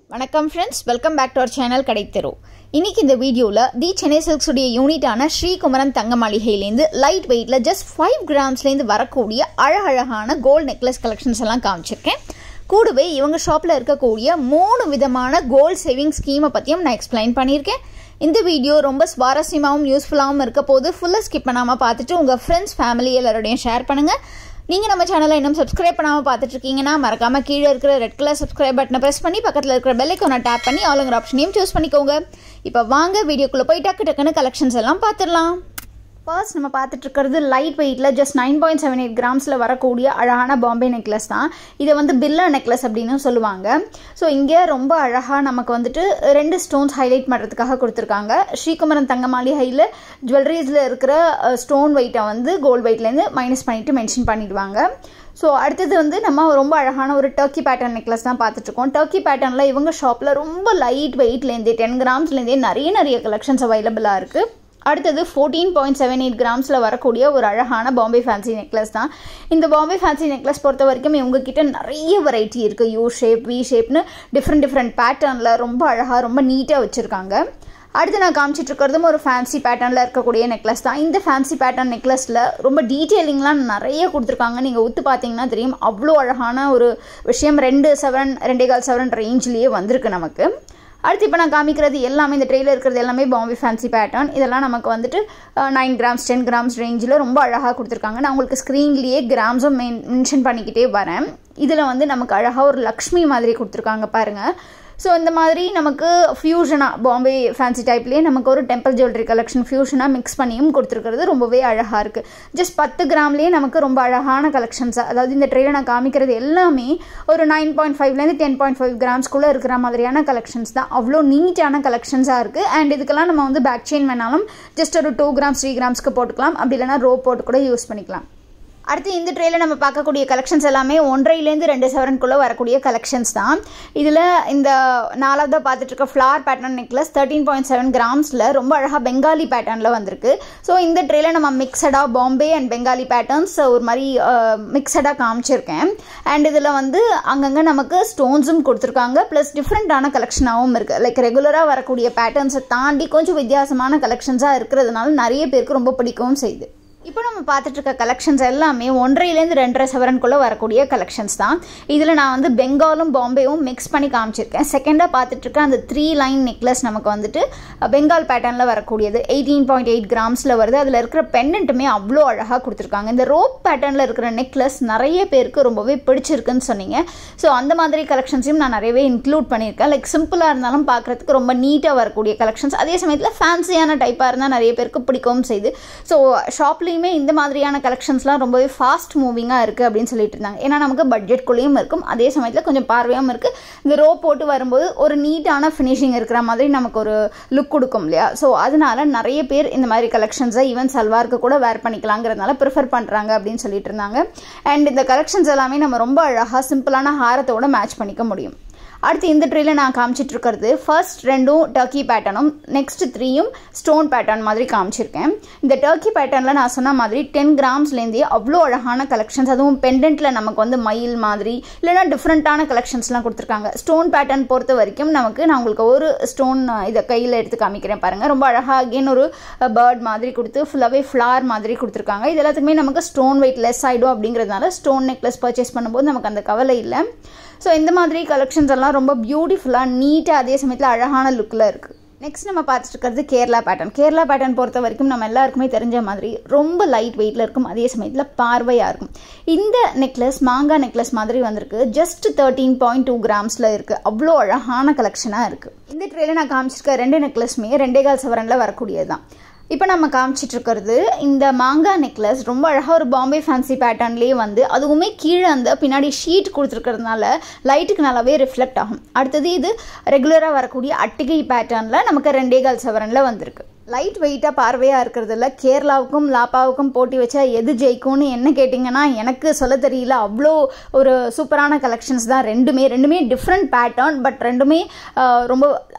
வணக்கம் friends welcome back to our channel Kadaitheru இன்னைக்கு இந்த வீடியோவில் தி சென்னை சில்க்ஸுடைய யூனிட்டான ஸ்ரீகுமரன் தங்க மாளிகையிலேருந்து லைட் வெயிட்டில் ஜஸ்ட் ஃபைவ் கிராம்ஸ்லேருந்து வரக்கூடிய அழகழகான கோல்டு நெக்லஸ் கலெக்ஷன்ஸ் எல்லாம் காமிச்சிருக்கேன் கூடவே இவங்க ஷாப்பில் இருக்கக்கூடிய மூணு விதமான கோல்டு சேவிங் ஸ்கீமை பற்றியும் நான் எக்ஸ்பிளைன் பண்ணியிருக்கேன் இந்த வீடியோ ரொம்ப சுவாரஸ்யமாகவும் யூஸ்ஃபுல்லாகவும் இருக்க போது ஃபுல்லாக ஸ்கிப் பண்ணாமல் பார்த்துட்டு உங்கள் ஃப்ரெண்ட்ஸ் ஃபேமிலி எல்லாரோடையும் ஷேர் பண்ணுங்கள் நீங்கள் நம்ம சேனலை இன்னும் சப்ஸ்கிரைப் பண்ணாமல் பார்த்துட்டு இருக்கீங்கன்னா மறக்காமல் கீழே இருக்கிற ரெட் கலர் சப்ஸ்கிரைப் பட்டனை ப்ரெஸ் பண்ணி பக்கத்தில் இருக்கிற பெல் ஐக்கானை டேப் பண்ணி ஆளுங்கிற ஆப்ஷனையும் சூஸ் பண்ணிக்கோங்க இப்போ வாங்க வீடியோக்குள்ளே போய் டக்கு டக்குன்னு கலெக்ஷன்ஸ் எல்லாம் பார்த்துடலாம் ஃபர்ஸ்ட் நம்ம பார்த்துட்டு இருக்கிறது லைட் வெயிட்டில் just nine point seven eight கிராம்ஸில் வரக்கூடிய அழகான பாம்பே நெக்லஸ் தான் இதை வந்து பில்லா நெக்லஸ் அப்படின்னு சொல்லுவாங்க ஸோ இங்கே ரொம்ப அழகாக நமக்கு வந்துட்டு ரெண்டு ஸ்டோன்ஸ் ஹைலைட் பண்ணுறதுக்காக கொடுத்துருக்காங்க ஸ்ரீகுமரன் தங்க மாளிகையில் ஜுவல்லரிஸில் இருக்கிற ஸ்டோன் வெயிட்டை வந்து கோல்டு வெயிட்லேருந்து மைனஸ் பண்ணிவிட்டு மென்ஷன் பண்ணிடுவாங்க ஸோ அடுத்தது வந்து நம்ம ரொம்ப அழகான ஒரு டர்க்கி பேட்டர்ன் நெக்லஸ் தான் பார்த்துட்ருக்கோம் டர்க்கி பேட்டர்னில் இவங்க ஷாப்பில் ரொம்ப லைட் வெயிட்லேருந்தே டென் கிராம்ஸ்லேருந்தே நிறைய நிறைய கலெக்ஷன்ஸ் அவைலபிளாக இருக்குது அடுத்தது ஃபோர்டீன் பாயிண்ட் செவன் எயிட் கிராம்ஸில் வரக்கூடிய ஒரு அழகான பாம்பே ஃபேன்சி நெக்லஸ் தான் இந்த பாம்பே ஃபேன்சி நெக்லஸ் பொறுத்த வரைக்கும் இவங்ககிட்ட நிறைய வெரைட்டி இருக்குது யூ ஷேப் வி ஷேப்னு டிஃப்ரெண்ட் டிஃப்ரெண்ட் பேட்டர்னில் ரொம்ப அழகாக ரொம்ப நீட்டாக வச்சுருக்காங்க அடுத்து நான் காமிச்சிட்டு இருக்கிறதும் ஒரு ஃபேன்சி பேட்டர்னில் இருக்கக்கூடிய நெக்லஸ் தான் இந்த ஃபேன்சி பேட்டர்ன் நெக்லஸில் ரொம்ப டீட்டெயிலிங்லாம் நிறைய கொடுத்துருக்காங்க நீங்கள் ஒத்து பார்த்தீங்கன்னா தெரியும் அவ்வளோ அழகான ஒரு விஷயம் ரெண்டு செவன் ரெண்டே கால் செவன் ரேஞ்ச்லேயே வந்திருக்கு நமக்கு அடுத்து இப்போ நான் காமிக்கிறது எல்லாமே இந்த ட்ரெயிலில் இருக்கிறது எல்லாமே பாம்பே ஃபேன்சி பேட்டர்ன் இதெல்லாம் நமக்கு வந்துட்டு நைன் கிராம்ஸ் டென் கிராம்ஸ் ரேஞ்சில் ரொம்ப அழகாக கொடுத்துருக்காங்க நான் உங்களுக்கு ஸ்க்ரீன்லேயே கிராம்ஸும் மென் மென்ஷன் பண்ணிக்கிட்டே வரேன் இதில் வந்து நமக்கு அழகாக ஒரு லக்ஷ்மி மாதிரி கொடுத்துருக்காங்க பாருங்கள் ஸோ இந்த மாதிரி நமக்கு ஃபியூஷனாக பாம்பே ஃபேன்சி டைப்லேயே நமக்கு ஒரு டெம்பிள் ஜுவல்லரி கலெக்ஷன் ஃபியூஷனாக மிக்ஸ் பண்ணியும் கொடுத்துருக்கிறது ரொம்பவே அழகாக இருக்குது ஜஸ்ட் பத்து கிராம்லேயே நமக்கு ரொம்ப அழகான கலெக்ஷன்ஸ் அதாவது இந்த ட்ரெயில நான் காமிக்கிறது எல்லாமே ஒரு நைன் பாயிண்ட் ஃபைவ்லேருந்து டென் பாயிண்ட் ஃபைவ் கிராம்ஸ்குள்ளே இருக்கிற மாதிரியான கலெக்ஷன்ஸ் தான் அவ்வளோ நீட்டான கலெக்ஷன்ஸாக இருக்குது அண்ட் இதுக்கெல்லாம் நம்ம வந்து பேக் செயின் வேணாலும் ஜஸ்ட் ஒரு டூ கிராம்ஸ் த்ரீ கிராம்ஸ்க்கு போட்டுக்கலாம் அப்படி இல்லைனா ரோ போட்டு கூட யூஸ் பண்ணிக்கலாம் அடுத்து இந்த ட்ரேல நம்ம பார்க்கக்கூடிய கலெக்ஷன்ஸ் எல்லாமே ஒன்றையிலேருந்து ரெண்டு செவரனுக்குள்ளே வரக்கூடிய கலெக்ஷன்ஸ் தான் இதில் இந்த நாலாவதாக பார்த்துட்டு இருக்க flower pattern necklace thirteen point seven கிராம்ஸில் ரொம்ப அழகாக பெங்காலி பேட்டர்னில் வந்திருக்கு ஸோ இந்த ட்ரேல நம்ம மிக்சடாக பாம்பே அண்ட் பெங்காலி பேட்டர்ன்ஸ் ஒரு மாதிரி மிக்சடாக காமிச்சிருக்கேன் அண்ட் இதில் வந்து அங்கங்கே நமக்கு ஸ்டோன்ஸும் கொடுத்துருக்காங்க ப்ளஸ் டிஃப்ரெண்ட்டான கலெக்ஷனாகவும் இருக்குது லைக் ரெகுலராக வரக்கூடிய பேட்டர்ன்ஸை தாண்டி கொஞ்சம் வித்தியாசமான கலெக்ஷன்ஸாக இருக்கிறதுனால நிறைய பேருக்கு ரொம்ப பிடிக்கவும் செய்யுது இப்போ நம்ம பார்த்துட்டு இருக்க கலெக்ஷன்ஸ் எல்லாமே ஒன்றையிலேருந்து ரெண்டரை செவரனுக்குள்ளே வரக்கூடிய கலெக்ஷன்ஸ் தான் இதில் நான் வந்து பெங்காலும் பாம்பேவும் மிக்ஸ் பண்ணி காமிச்சிருக்கேன் செகண்டாக பார்த்துட்டு இருக்க அந்த த்ரீ லைன் நெக்லஸ் நமக்கு வந்துட்டு பெங்கால் பேட்டர்னில் வரக்கூடியது எயிட்டீன் பாயிண்ட் எயிட் கிராம்ஸில் வருது அதில் இருக்கிற பெண்டன்ட்டுமே அவ்வளோ அழகாக கொடுத்துருக்காங்க இந்த ரோப் பேட்டர்னில் இருக்கிற நெக்லஸ் நிறைய பேருக்கு ரொம்பவே பிடிச்சிருக்குன்னு சொன்னீங்க ஸோ அந்த மாதிரி கலெக்ஷன்ஸையும் நான் நிறையவே இன்க்ளூட் பண்ணியிருக்கேன் லைக் சிம்பிளாக இருந்தாலும் பார்க்குறதுக்கு ரொம்ப நீட்டாக வரக்கூடிய கலெக்ஷன்ஸ் அதே சமயத்தில் ஃபேன்சியான டைப்பாக இருந்தால் நிறைய பேருக்கு பிடிக்கவும் செய்யுது ஸோ ஷாப்லேயும் எல்லாத்துலேயுமே இந்த மாதிரியான கலெக்ஷன்ஸ்லாம் ரொம்பவே ஃபாஸ்ட் மூவிங்காக இருக்குது அப்படின்னு சொல்லிட்டு இருந்தாங்க ஏன்னா நமக்கு பட்ஜெட்குள்ளேயும் இருக்கும் அதே சமயத்தில் கொஞ்சம் பார்வையாகவும் இருக்குது இந்த ரோ போட்டு வரும்போது ஒரு நீட்டான ஃபினிஷிங் இருக்கிற மாதிரி நமக்கு ஒரு லுக் கொடுக்கும் இல்லையா ஸோ அதனால நிறைய பேர் இந்த மாதிரி கலெக்ஷன்ஸை ஈவன் சல்வாருக்கு கூட வேர் பண்ணிக்கலாங்கிறதுனால ப்ரிஃபர் பண்ணுறாங்க அப்படின்னு சொல்லிட்டு இருந்தாங்க அண்ட் இந்த கலெக்ஷன்ஸ் எல்லாமே நம்ம ரொம்ப அழகாக சிம்பிளான ஹாரத்தோட மேட்ச் பண்ணிக்க முடியும் அடுத்து இந்த ட்ரீல நான் காமிச்சிட்டு இருக்கிறது ஃபர்ஸ்ட் ரெண்டும் டர்க்கி பேட்டர்னும் நெக்ஸ்ட் த்ரீயும் ஸ்டோன் பேட்டர்ன் மாதிரி காமிச்சிருக்கேன் இந்த டர்க்கி பேட்டர்னில் நான் சொன்ன மாதிரி டென் கிராம்ஸ்லேருந்தே அவ்வளோ அழகான கலெக்ஷன்ஸ் அதுவும் பெண்டன்ட்டில் நமக்கு வந்து மயில் மாதிரி இல்லைனா டிஃப்ரெண்ட்டான கலெக்ஷன்ஸ்லாம் கொடுத்துருக்காங்க ஸ்டோன் பேட்டர்ன் பொறுத்த வரைக்கும் நமக்கு நான் உங்களுக்கு ஒரு ஸ்டோன் இதை கையில் எடுத்து காமிக்கிறேன் பாருங்கள் ரொம்ப அழகாக அகெயின் ஒரு பேர்ட் மாதிரி கொடுத்து ஃபுல்லாகவே ஃப்ளார் மாதிரி கொடுத்துருக்காங்க இது எல்லாத்துக்குமே நமக்கு ஸ்டோன் வெயிட் லெஸ் ஆகிடும் அப்படிங்கிறதுனால ஸ்டோன் நெக்லஸ் பர்ச்சேஸ் பண்ணும்போது நமக்கு அந்த கவலை இல்லை ஸோ இந்த மாதிரி கலெக்ஷன்ஸ் எல்லாம் ரொம்ப பியூட்டிஃபுல்லாக நீட்டாக அதே சமயத்தில் அழகான லுக்கில் இருக்குது நெக்ஸ்ட் நம்ம பார்த்துட்டு இருக்கிறது கேரளா பேட்டர்ன் கேரளா பேட்டர்ன் பொறுத்த வரைக்கும் நம்ம எல்லாருக்குமே தெரிஞ்ச மாதிரி ரொம்ப லைட் வெயிட்டில் இருக்கும் அதே சமயத்தில் பார்வையாக இருக்கும் இந்த நெக்லஸ் மாங்கா நெக்லஸ் மாதிரி வந்திருக்கு ஜஸ்ட் தேர்ட்டீன் பாயிண்ட் டூ கிராம்ஸில் இருக்குது அவ்வளோ அழகான கலெக்ஷனாக இருக்குது இந்த ட்ரேல நான் காமிச்சிருக்க ரெண்டு நெக்லஸுமே ரெண்டே கால் சவரனில் வரக்கூடியது தான் இப்போ நம்ம காமிச்சிட்டு இருக்கிறது இந்த மாங்கா நெக்லஸ் ரொம்ப அழகாக ஒரு பாம்பே ஃபேன்சி பேட்டர்ன்லேயே வந்து அதுவுமே கீழே அந்த பின்னாடி ஷீட் கொடுத்துருக்கிறதுனால லைட்டுக்கு நல்லாவே ரிஃப்ளெக்ட் ஆகும் அடுத்தது இது ரெகுலராக வரக்கூடிய அட்டிகை பேட்டர்னில் நமக்கு ரெண்டே கால் சவரனில் வந்திருக்கு லைட் வெயிட்டாக பார்வையாக இருக்கிறதுல கேரளாவுக்கும் லாப்பாவுக்கும் போட்டி வச்சா எது ஜெயிக்கும்னு என்ன கேட்டிங்கன்னா எனக்கு சொல்ல தெரியல அவ்வளோ ஒரு சூப்பரான கலெக்ஷன்ஸ் தான் ரெண்டுமே ரெண்டுமே டிஃப்ரெண்ட் பேட்டர்ன் பட் ரெண்டுமே ரொம்ப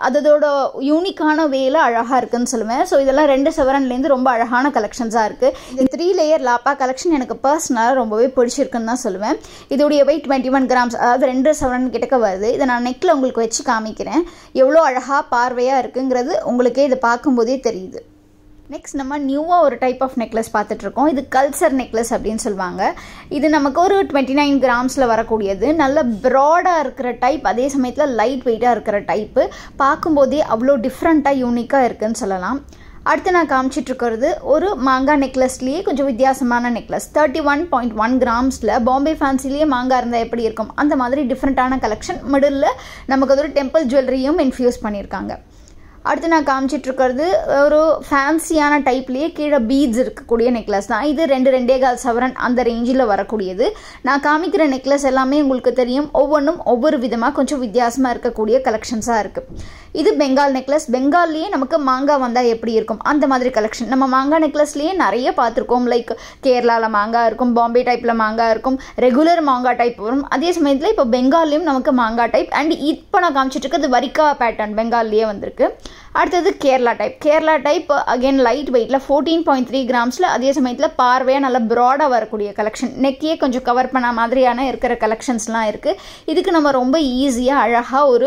அதோட யூனிக்கான வேல அழகாக இருக்குன்னு சொல்லுவேன் ஸோ இதெல்லாம் ரெண்டு சவரன்லேருந்து ரொம்ப அழகான கலெக்ஷன்ஸாக இருக்குது இந்த த்ரீ லேயர் லாப்பா கலெக்ஷன் எனக்கு பர்சனலாக ரொம்பவே பிடிச்சிருக்குன்னு தான் சொல்லுவேன் இதோடைய வெயிட் டுவெண்ட்டி ஒன் கிராம்ஸ் அதாவது ரெண்டு சவரன் கிட்டக்க வருது இதை நான் நெக்கில் உங்களுக்கு வச்சு காமிக்கிறேன் எவ்வளோ அழகாக பார்வையாக இருக்குங்கிறது உங்களுக்கே இதை பார்க்கும்போதே தெரியுது நெக்ஸ்ட் நம்ம நியூவாக ஒரு டைப் ஆஃப் நெக்லஸ் பார்த்துட்ருக்கோம் இது கல்ச்சர் நெக்லஸ் அப்படின்னு சொல்லுவாங்க இது நமக்கு ஒரு டுவெண்ட்டி நைன் கிராம்ஸில் வரக்கூடியது நல்ல ப்ராடாக இருக்கிற டைப் அதே சமயத்தில் லைட் வெயிட்டாக இருக்கிற டைப்பு பார்க்கும்போதே அவ்வளோ டிஃப்ரெண்ட்டாக யூனிக்காக இருக்குன்னு சொல்லலாம் அடுத்து நான் காமிச்சிட்ருக்கிறது ஒரு மாங்காய் நெக்லஸ்லேயே கொஞ்சம் வித்தியாசமான necklace thirty one point one கிராம்ஸில் பாம்பே ஃபேன்சிலேயே மாங்காய் இருந்தால் எப்படி இருக்கும் அந்த மாதிரி டிஃப்ரெண்ட்டான கலெக்ஷன் மிடில் நமக்கு அது ஒரு டெம்பிள் ஜுவல்லரியும் இன்ஃப்யூஸ் பண்ணியிருக்காங்க அடுத்து நான் காமிச்சிட்ருக்கிறது ஒரு ஃபேன்சியான டைப்லேயே கீழே பீட்ஸ் இருக்கக்கூடிய நெக்லஸ் தான் இது ரெண்டு ரெண்டே கால் சவரன் அந்த ரேஞ்சில் வரக்கூடியது நான் காமிக்கிற நெக்லஸ் எல்லாமே உங்களுக்கு தெரியும் ஒவ்வொன்றும் ஒவ்வொரு விதமாக கொஞ்சம் வித்தியாசமாக இருக்கக்கூடிய கலெக்ஷன்ஸாக இருக்குது இது பெங்கால் நெக்லஸ் பெங்கால்லேயே நமக்கு மாங்காய் வந்தால் எப்படி இருக்கும் அந்த மாதிரி கலெக்ஷன் நம்ம மாங்காய் நெக்லஸ்லேயே நிறைய பார்த்துருக்கோம் லைக் கேரளாவில் மாங்காய் இருக்கும் பாம்பே டைப்பில் மாங்காய் இருக்கும் ரெகுலர் மாங்காய் டைப் வரும் அதே சமயத்தில் இப்போ பெங்கால்லையும் நமக்கு மாங்காய் டைப் அண்ட் இப்போ நான் காமிச்சிட்டு இருக்கிறது வரிக்கா பேட்டர்ன் பெங்கால்லையே வந்திருக்கு அடுத்தது Kerala type Kerala type again light வெயிட்டில் ஃபோர்டீன் பாயிண்ட் த்ரீ கிராம்ஸில் அதே சமயத்தில் பார்வையாக நல்லா ப்ராடாக வரக்கூடிய கலெக்ஷன் நெக்கையே கொஞ்சம் கவர் பண்ண மாதிரியான இருக்கிற கலெக்ஷன்ஸ்லாம் இருக்குது இதுக்கு நம்ம ரொம்ப ஈஸியாக அழகாக ஒரு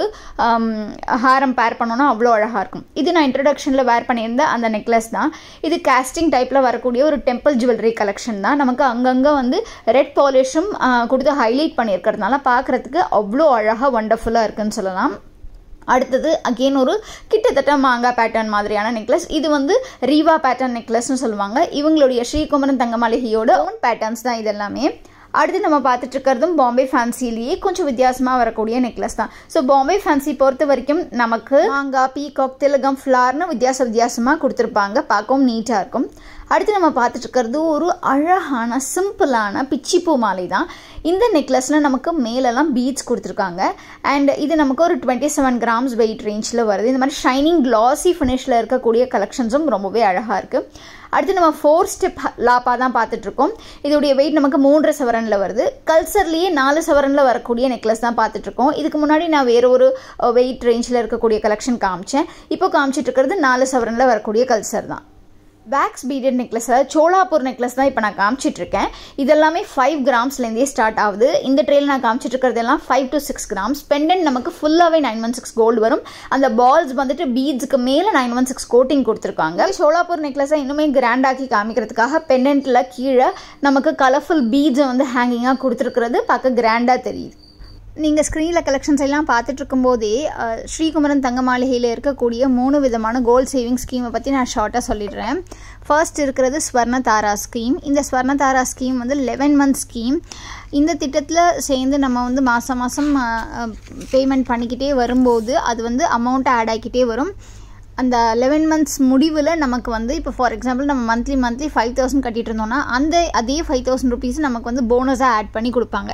ஹாரம் பேர் பண்ணோன்னா அவ்வளோ அழகாக இருக்கும் இது நான் இன்ட்ரடக்ஷனில் வேர் பண்ணியிருந்த அந்த நெக்லஸ் தான் இது கேஸ்டிங் டைப்பில் வரக்கூடிய ஒரு டெம்பிள் ஜுவல்லரி கலெக்ஷன் தான் நமக்கு அங்கங்கே வந்து ரெட் பாலிஷும் கொடுத்து ஹைலைட் பண்ணியிருக்கிறதுனால பார்க்குறதுக்கு அவ்வளோ அழகாக ஒண்டர்ஃபுல்லாக இருக்குன்னு சொல்லலாம் அடுத்தது அகெயின் ஒரு கிட்டத்தட்ட மாங்காய் பேட்டர்ன் மாதிரியான நெக்லஸ் இது வந்து ரீவா பேட்டர்ன் நெக்லஸ்னு சொல்லுவாங்க இவங்களுடைய ஸ்ரீகுமரன் தங்க மாளிகையோட ஓன் பேட்டர்ன்ஸ் தான் இது எல்லாமே அடுத்து நம்ம பார்த்துட்டு இருக்கிறதும் பாம்பே ஃபேன்சிலேயே கொஞ்சம் வித்தியாசமாக வரக்கூடிய நெக்லஸ் தான் ஸோ பாம்பே ஃபேன்சி பொறுத்த வரைக்கும் நமக்கு மாங்காய் பீகாக் திலகம் ஃப்ளார்னு வித்தியாச வித்தியாசமாக கொடுத்துருப்பாங்க பார்க்கவும் நீட்டாக இருக்கும் அடுத்து நம்ம பார்த்துட்டு இருக்கிறது ஒரு அழகான சிம்பிளான பிச்சிப்பூ மாலை தான் இந்த நெக்லஸில் நமக்கு மேலெல்லாம் பீட்ஸ் கொடுத்துருக்காங்க அண்ட் இது நமக்கு ஒரு டுவெண்ட்டி செவன் கிராம்ஸ் வெயிட் ரேஞ்சில் வருது இந்த மாதிரி ஷைனிங் கிளாசி ஃபினிஷில் இருக்கக்கூடிய கலெக்ஷன்ஸும் ரொம்பவே அழகாக இருக்குது அடுத்து நம்ம ஃபோர் ஸ்டெப் லாப்பா தான் பார்த்துட்ருக்கோம் இதோடைய வெயிட் நமக்கு மூன்று சவரனில் வருது கல்சர்லேயே நாலு சவரனில் வரக்கூடிய நெக்லஸ் தான் பார்த்துட்ருக்கோம் இதுக்கு முன்னாடி நான் வேறு ஒரு வெயிட் ரேஞ்சில் இருக்கக்கூடிய கலெக்ஷன் காமிச்சேன் இப்போ காமிச்சிட்டு இருக்கிறது நாலு சவரனில் வரக்கூடிய கல்சர் தான் பேக்ஸ் பீடட் நெக்லஸை சோலாப்பூர் நெக்லஸ் தான் இப்போ நான் காமிச்சிட்ருக்கேன் இதெல்லாமே ஃபைவ் கிராம்ஸ்லேருந்தே ஸ்டார்ட் ஆகுது இந்த ட்ரெயில் நான் காமிச்சிட்டு இருக்கிறது எல்லாம் five to six grams pendant நமக்கு ஃபுல்லாகவே நைன் ஒன் சிக்ஸ் கோல்டு வரும் அந்த பால்ஸ் வந்துட்டு பீட்ஸுக்கு மேலே நைன் ஒன் சிக்ஸ் கோட்டிங் கொடுத்துருக்காங்க சோலாப்பூர் நெக்லஸை இன்னுமே கிராண்டாக்கி காமிக்கிறதுக்காக பெண்டன்ட்டில் கீழே நமக்கு கலர்ஃபுல் பீட்ஸை வந்து ஹேங்கிங்காக கொடுத்துருக்கிறது பார்க்க கிராண்டாக தெரியுது நீங்கள் ஸ்க்ரீனில் கலெக்ஷன்ஸ் எல்லாம் பார்த்துட்டு இருக்கும்போதே ஸ்ரீகுமரன் தங்க மாளிகையில் இருக்கக்கூடிய மூணு விதமான கோல்ட் சேவிங் ஸ்கீமை பற்றி நான் ஷார்ட்டாக சொல்லிடுறேன் ஃபர்ஸ்ட் இருக்கிறது ஸ்வர்ண தாரா ஸ்கீம் இந்த ஸ்வர்ண தாரா ஸ்கீம் வந்து லெவன் மந்த் ஸ்கீம் இந்த திட்டத்தில் சேர்ந்து நம்ம வந்து மாதம் மாதம் பேமெண்ட் பண்ணிக்கிட்டே வரும்போது அது வந்து அமௌண்ட் ஆட் ஆகிக்கிட்டே வரும் அந்த லெவன் மந்த்ஸ் முடிவில் நமக்கு வந்து இப்போ ஃபார் எக்ஸாம்பிள் நம்ம மந்த்லி மந்த்லி ஃபைவ் தௌசண்ட் கட்டிட்டு இருந்தோம்னா அந்த அதே ஃபைவ் தௌசண்ட் ருபீஸ் நமக்கு வந்து போனஸாக ஆட் பண்ணி கொடுப்பாங்க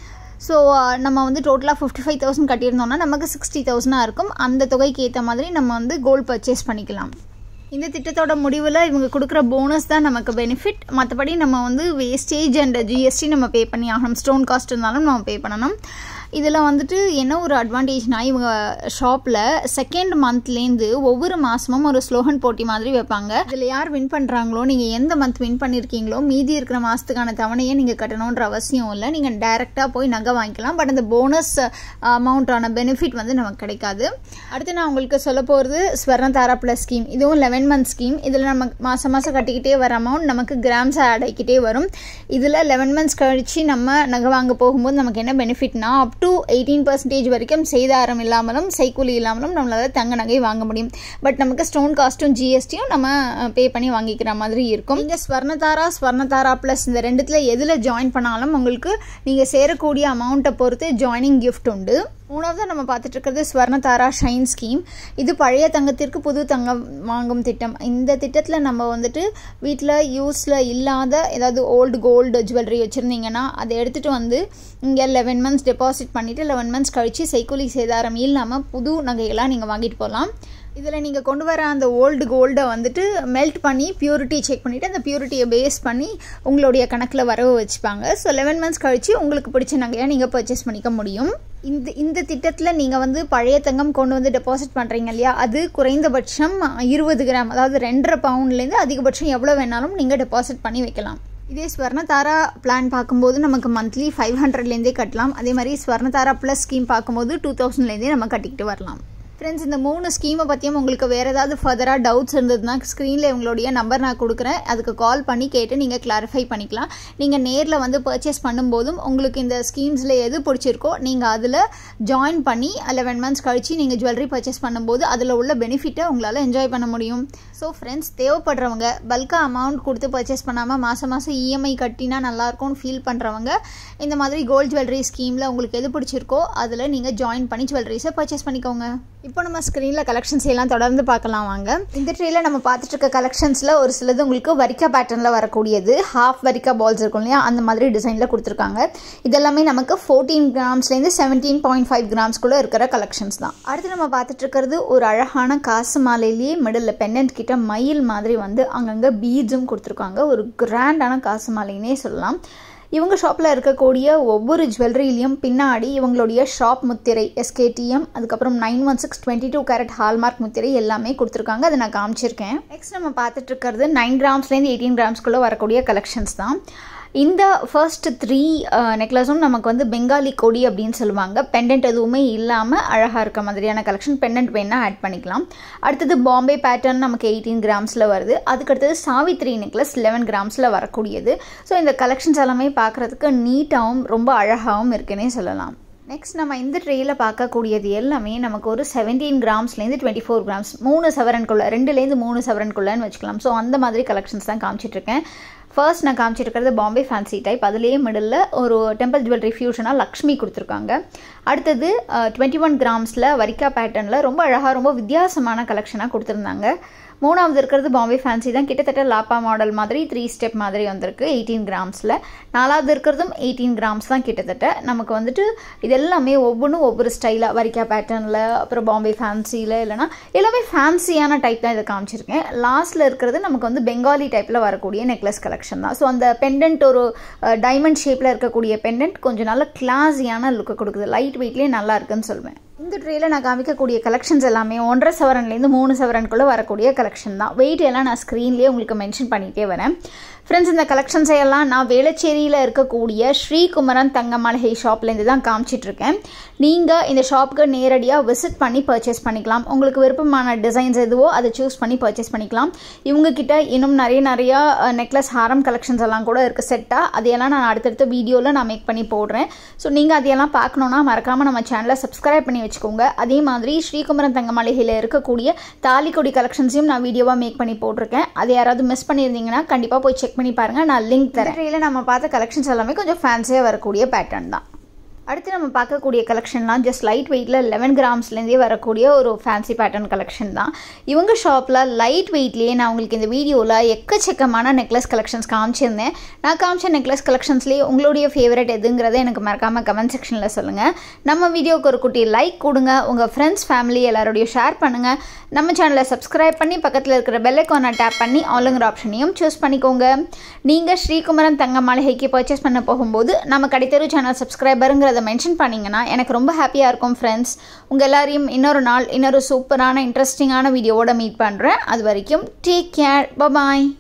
ஸோ நம்ம வந்து டோட்டலாக ஃபிஃப்டி ஃபைவ் தௌசண்ட் கட்டியிருந்தோம்னா நமக்கு சிக்ஸ்டி தௌசண்டாக இருக்கும் அந்த தொகைக்கு ஏற்ற மாதிரி நம்ம வந்து கோல்டு பர்ச்சேஸ் பண்ணிக்கலாம் இந்த திட்டத்தோட முடிவில் இவங்க கொடுக்குற போனஸ் தான் நமக்கு பெனிஃபிட் மற்றபடி நம்ம வந்து வேஸ்டேஜ் அண்ட் ஜிஎஸ்டி நம்ம பே பண்ணி ஆகணும் ஸ்டோன் காஸ்ட் இருந்தாலும் நம்ம பே பண்ணணும் இதில் வந்துட்டு என்ன ஒரு அட்வான்டேஜ்னா இவங்க ஷாப்பில் செகண்ட் மந்த்லேருந்து ஒவ்வொரு மாதமும் ஒரு ஸ்லோகன் போட்டி மாதிரி வைப்பாங்க இதில் யார் வின் பண்ணுறாங்களோ நீங்கள் எந்த மந்த் வின் பண்ணியிருக்கீங்களோ மீதி இருக்கிற மாதத்துக்கான தவணையை நீங்கள் கட்டணுன்ற அவசியம் இல்லை நீங்கள் டைரெக்டாக போய் நகை வாங்கிக்கலாம் பட் அந்த போனஸ் அமௌண்ட்டான பெனிஃபிட் வந்து நமக்கு கிடைக்காது அடுத்து நான் உங்களுக்கு சொல்ல போகிறது ஸ்வர்ணதாரா ப்ளஸ் ஸ்கீம் இதுவும் லெவன் மந்த் ஸ்கீம் இதில் நம்ம மாதம் மாதம் கட்டிக்கிட்டே வர அமௌண்ட் நமக்கு கிராம்ஸ் ஆட் ஆகிக்கிட்டே வரும் இதில் லெவன் மந்த்ஸ் கழித்து நம்ம நகை வாங்க போகும்போது நமக்கு என்ன பெனிஃபிட்னா அப் டு எயிட்டீன் பர்சன்டேஜ் வரைக்கும் செய்தாரம் இல்லாமலும் செய்கூலி இல்லாமலும் நம்மளால் தங்க நகை வாங்க முடியும் பட் நமக்கு ஸ்டோன் காஸ்ட்டும் ஜிஎஸ்டியும் நம்ம பே பண்ணி வாங்கிக்கிற மாதிரி இருக்கும் இந்த ஸ்வர்ணதாரா ஸ்வர்ணதாரா ப்ளஸ் இந்த ரெண்டுத்தில் எதில் ஜாயின் பண்ணாலும் உங்களுக்கு நீங்கள் சேரக்கூடிய அமௌண்ட்டை பொறுத்து ஜாயினிங் கிஃப்ட் உண்டு மூணாவது நம்ம பார்த்துட்டு இருக்கிறது ஸ்வர்ணதாரா ஷைன் ஸ்கீம் இது பழைய தங்கத்திற்கு புது தங்கம் வாங்கும் திட்டம் இந்த திட்டத்தில் நம்ம வந்துட்டு வீட்டில் யூஸில் இல்லாத ஏதாவது ஓல்டு கோல்டு ஜுவல்லரி வச்சுருந்தீங்கன்னா அதை எடுத்துகிட்டு வந்து இங்கே லெவன் மந்த்ஸ் டெபாசிட் பண்ணிவிட்டு லெவன் மந்த்ஸ் கழித்து சைக்கூலி சேதாரம் இல்லாமல் புது நகைகளாக நீங்கள் வாங்கிட்டு போகலாம் இதில் நீங்கள் கொண்டு வர அந்த ஓல்டு கோல்டை வந்துட்டு மெல்ட் பண்ணி பியூரிட்டி செக் பண்ணிவிட்டு அந்த பியூரிட்டியை பேஸ் பண்ணி உங்களுடைய கணக்கில் வரவு வச்சுப்பாங்க ஸோ லெவன் மந்த்ஸ் கழித்து உங்களுக்கு பிடிச்ச நகையை நீங்கள் பர்ச்சேஸ் பண்ணிக்க முடியும் இந்த இந்த திட்டத்தில் நீங்கள் வந்து பழைய தங்கம் கொண்டு வந்து டெபாசிட் பண்ணுறீங்க இல்லையா அது குறைந்தபட்சம் இருபது கிராம் அதாவது ரெண்டரை பவுண்ட்லேருந்து அதிகபட்சம் எவ்வளோ வேணாலும் நீங்கள் டெபாசிட் பண்ணி வைக்கலாம் இதே ஸ்வர்ணதாரா பிளான் பார்க்கும்போது நமக்கு மந்த்லி ஃபைவ் ஹண்ட்ரட்லேருந்தே கட்டலாம் அதே மாதிரி ஸ்வர்ணதாரா ப்ளஸ் ஸ்கீம் பார்க்கும்போது டூ தௌசண்ட்லேருந்தே நம்ம கட்டிக்கிட்டு வரலாம் ஃப்ரெண்ட்ஸ் இந்த மூணு ஸ்கீமை பற்றியும் உங்களுக்கு வேறு ஏதாவது ஃபர்தராக டவுட்ஸ் இருந்ததுன்னா ஸ்க்ரீனில் உங்களுடைய நம்பர் நான் கொடுக்குறேன் அதுக்கு கால் பண்ணி கேட்டு நீங்கள் கிளாரிஃபை பண்ணிக்கலாம் நீங்கள் நேரில் வந்து பர்ச்சேஸ் பண்ணும்போதும் உங்களுக்கு இந்த ஸ்கீம்ஸில் எது பிடிச்சிருக்கோ நீங்கள் அதில் ஜாயின் பண்ணி லெவன் மந்த்ஸ் கழித்து நீங்கள் ஜுவல்லரி பர்ச்சேஸ் பண்ணும்போது அதில் உள்ள பெனிஃபிட்டை உங்களால் என்ஜாய் பண்ண முடியும் ஸோ ஃப்ரெண்ட்ஸ் தேவைப்படுறவங்க பல்காக அமௌண்ட் கொடுத்து பர்ச்சேஸ் பண்ணாமல் மாதம் மாதம் இஎம்ஐ கட்டினா நல்லாயிருக்கும்னு ஃபீல் பண்ணுறவங்க இந்த மாதிரி கோல்டு ஜுவல்லரி ஸ்கீமில் உங்களுக்கு எது பிடிச்சிருக்கோ அதில் நீங்கள் ஜாயின் பண்ணி ஜுவல்லரிஸை பர்ச்சேஸ் பண்ணிக்கோங்க இப்போ நம்ம ஸ்க்ரீனில் கலெக்ஷன்ஸ் எல்லாம் தொடர்ந்து பார்க்கலாம் வாங்க இந்த ட்ரேயில் நம்ம பார்த்துட்டு இருக்க கலெக்ஷன்ஸில் ஒரு சிலது உங்களுக்கு வரிக்கா பேட்டர்னில் வரக்கூடியது ஹாஃப் வரிக்கா பால்ஸ் இருக்கும் இல்லையா அந்த மாதிரி டிசைனில் கொடுத்துருக்காங்க இதெல்லாமே நமக்கு ஃபோர்டீன் கிராம்ஸ்லேருந்து செவன்டீன் பாயிண்ட் ஃபைவ் கிராம்ஸ்குள்ளே இருக்கிற கலெக்ஷன்ஸ் தான் அடுத்து நம்ம பார்த்துட்டு இருக்கிறது ஒரு அழகான காசு மாலையிலேயே மிடில் பெண்டன்ட் கிட்ட மயில் மாதிரி வந்து அங்கங்கே பீட்ஸும் கொடுத்துருக்காங்க ஒரு கிராண்டான காசு மாலைன்னே சொல்லலாம் இவங்க ஷாப்பில் இருக்கக்கூடிய ஒவ்வொரு ஜுவல்லரிலையும் பின்னாடி இவங்களுடைய ஷாப் முத்திரை எஸ்கேடிஎம் அதுக்கப்புறம் nine one six twenty two carat hallmark முத்திரை எல்லாமே கொடுத்துருக்காங்க அதை நான் காமிச்சிருக்கேன் நெக்ஸ்ட் நம்ம பார்த்துட்டு இருக்கிறது நைன் கிராம்ஸ்லேருந்து எயிட்டீன் கிராம்ஸ்குள்ளே வரக்கூடிய கலெக்ஷன்ஸ் தான் இந்த ஃபர்ஸ்ட் த்ரீ நெக்லஸும் நமக்கு வந்து பெங்காலி கொடி அப்படின்னு சொல்லுவாங்க பெண்டன்ட் எதுவுமே இல்லாமல் அழகாக இருக்க மாதிரியான கலெக்ஷன் பெண்டன்ட் வேணால் ஆட் பண்ணிக்கலாம் அடுத்தது பாம்பே பேட்டர்ன் நமக்கு எயிட்டீன் கிராம்ஸில் வருது அதுக்கடுத்தது சாவித்ரி நெக்லஸ் லெவன் கிராம்ஸில் வரக்கூடியது ஸோ இந்த கலெக்ஷன்ஸ் எல்லாமே பார்க்குறதுக்கு நீட்டாகவும் ரொம்ப அழகாகவும் இருக்குன்னே சொல்லலாம் நெக்ஸ்ட் நம்ம இந்த ட்ரேயில் பார்க்கக்கூடியது எல்லாமே நமக்கு ஒரு செவன்டீன் கிராம்ஸ்லேருந்து டுவெண்ட்டி ஃபோர் கிராம்ஸ் மூணு சவரன்குள்ளே ரெண்டுலேருந்து மூணு சவரன்குள்ளேன்னு வச்சுக்கலாம் ஸோ அந்த மாதிரி கலெக்ஷன்ஸ் தான் காமிச்சிட்ருக்கேன் ஃபர்ஸ்ட் நான் காமிச்சிருக்கிறது பாம்பே ஃபேன்சி டைப் அதுலேயே மிடில் ஒரு டெம்பிள் ஜுவல்லரி ஃபியூஷனாக லக்ஷ்மி கொடுத்துருக்காங்க அடுத்தது டுவெண்ட்டி ஒன் கிராம்ஸில் வரிக்கா பேட்டர்னில் ரொம்ப அழகாக ரொம்ப வித்தியாசமான கலெக்ஷனாக கொடுத்துருந்தாங்க மூணாவது இருக்கிறது பாம்பே ஃபேன்சி தான் கிட்டத்தட்ட லாப்பா மாடல் மாதிரி த்ரீ ஸ்டெப் மாதிரி வந்திருக்கு எயிட்டீன் கிராம்ஸில் நாலாவது இருக்கிறதும் எயிட்டீன் கிராம்ஸ் தான் கிட்டத்தட்ட நமக்கு வந்துட்டு இது எல்லாமே ஒவ்வொன்றும் ஒவ்வொரு ஸ்டைலாக வரிக்கா பேட்டர்னில் அப்புறம் பாம்பே ஃபேன்சியில் இல்லைனா எல்லாமே ஃபேன்சியான டைப் தான் இதை காமிச்சிருக்கேன் லாஸ்ட்டில் இருக்கிறது நமக்கு வந்து பெங்காலி டைப்பில் வரக்கூடிய நெக்லஸ் கலெக்ஷன் தான் ஸோ அந்த பெண்டன்ட் ஒரு டைமண்ட் ஷேப்பில் இருக்கக்கூடிய பெண்டன்ட் கொஞ்சம் நல்ல கிளாஸியான லுக்கை கொடுக்குது லைட் வெயிட்லேயே நல்லா இருக்குன்னு சொல்லுவேன் இந்த ட்ரேயில் நான் காமிக்கக்கூடிய கலெக்ஷன்ஸ் எல்லாமே ஒன்றரை சவரன்லேருந்து மூணு சவரனுக்குள்ளே வரக்கூடிய கலெக்ஷன் தான் வெயிட் எல்லாம் நான் ஸ்க்ரீன்லேயே உங்களுக்கு மென்ஷன் பண்ணிகிட்டே வரேன் ஃப்ரெண்ட்ஸ் இந்த கலெக்ஷன்ஸை எல்லாம் நான் வேளச்சேரியில் இருக்கக்கூடிய ஸ்ரீகுமரன் தங்க மளிகை ஷாப்லேருந்து தான் காமிச்சிட்ருக்கேன் நீங்கள் இந்த ஷாப்புக்கு நேரடியாக விசிட் பண்ணி பர்ச்சேஸ் பண்ணிக்கலாம் உங்களுக்கு விருப்பமான டிசைன்ஸ் எதுவோ அதை சூஸ் பண்ணி பர்ச்சேஸ் பண்ணிக்கலாம் இவங்கக்கிட்ட இன்னும் நிறைய நிறையா நெக்லஸ் ஹாரம் கலெக்ஷன்ஸ் எல்லாம் கூட இருக்குது செட்டாக அதையெல்லாம் நான் அடுத்தடுத்த வீடியோவில் நான் மேக் பண்ணி போடுறேன் ஸோ நீங்கள் அதையெல்லாம் பார்க்கணுன்னா மறக்காமல் நம்ம சேனலை சப்ஸ்கிரைப் பண்ணி வச்சுக்கோங்க அதே மாதிரி ஸ்ரீகுமரன் தங்க மளிகையில் இருக்கக்கூடிய தாலிக்கொடி கலெக்ஷன்ஸையும் நான் வீடியோவாக மேக் பண்ணி போட்டிருக்கேன் அதை யாராவது மிஸ் பண்ணியிருந்தீங்கன்னா கண்டிப்பாக போய் செக் பண்ணி பாருங்கள் நான் லிங்க் தரேன் ட்ரேயில் நம்ம பார்த்த கலெக்ஷன்ஸ் எல்லாமே கொஞ்சம் ஃபேன்சியாக வரக்கூடிய பேட்டர்ன் தான் அடுத்து நம்ம பார்க்கக்கூடிய கலெக்ஷன்லாம் ஜஸ்ட் லைட் வெயிட்டில் லெவன் கிராம்ஸ்லேருந்தே வரக்கூடிய ஒரு ஃபேன்சி பேட்டர்ன் கலெக்ஷன் தான் இவங்க ஷாப்பில் லைட் வெயிட்லேயே நான் உங்களுக்கு இந்த வீடியோவில் எக்கச்சக்கமான நெக்லஸ் கலெக்ஷன்ஸ் காமிச்சிருந்தேன் நான் காமிச்ச நெக்லஸ் கலெக்ஷன்ஸ்லேயே உங்களுடைய ஃபேவரட் எதுங்கிறத எனக்கு மறக்காமல் கமெண்ட் செக்ஷனில் சொல்லுங்கள் நம்ம வீடியோவுக்கு ஒரு குட்டி லைக் கொடுங்க உங்கள் ஃப்ரெண்ட்ஸ் ஃபேமிலி எல்லாரோடையும் ஷேர் பண்ணுங்கள் நம்ம சேனலை சப்ஸ்கிரைப் பண்ணி பக்கத்தில் இருக்கிற பெல்லைக்கானை டேப் பண்ணி ஆளுங்கிற ஆப்ஷனையும் சூஸ் பண்ணிக்கோங்க நீங்கள் ஸ்ரீகுமரன் தங்க மாளிகைக்கு பர்ச்சேஸ் பண்ண போகும்போது நம்ம கடைத்தெரு சேனல் சப்ஸ்கிரைபருங்கிறத மென்ஷன் பண்ணிங்கன்னா எனக்கு ரொம்ப ஹாப்பியாக இருக்கும் ஃப்ரெண்ட்ஸ் உங்கள் எல்லாரையும் இன்னொரு நாள் இன்னொரு சூப்பரான இன்ட்ரெஸ்டிங்கான வீடியோவோட மீட் பண்ணுறேன் அது வரைக்கும் டேக் கேர் பபாய்